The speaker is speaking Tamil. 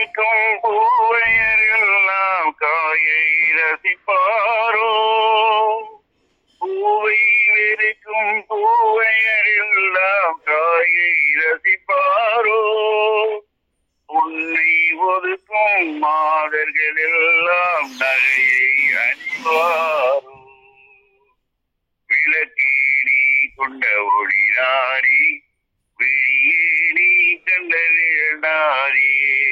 வெறுக்கும் பூவையரெல்லாம் காயை ரசிப்பாரோ பூவை வெறுக்கும் பூவையரெல்லாம் காயை ரசிப்பாரோ உன்னை ஒதுக்கும் மாதர்கள் எல்லாம் நகையை அணிவாரோ விளக்கேணி கொண்ட ஒளி நாரி விழியே நீ கண்ட நாரி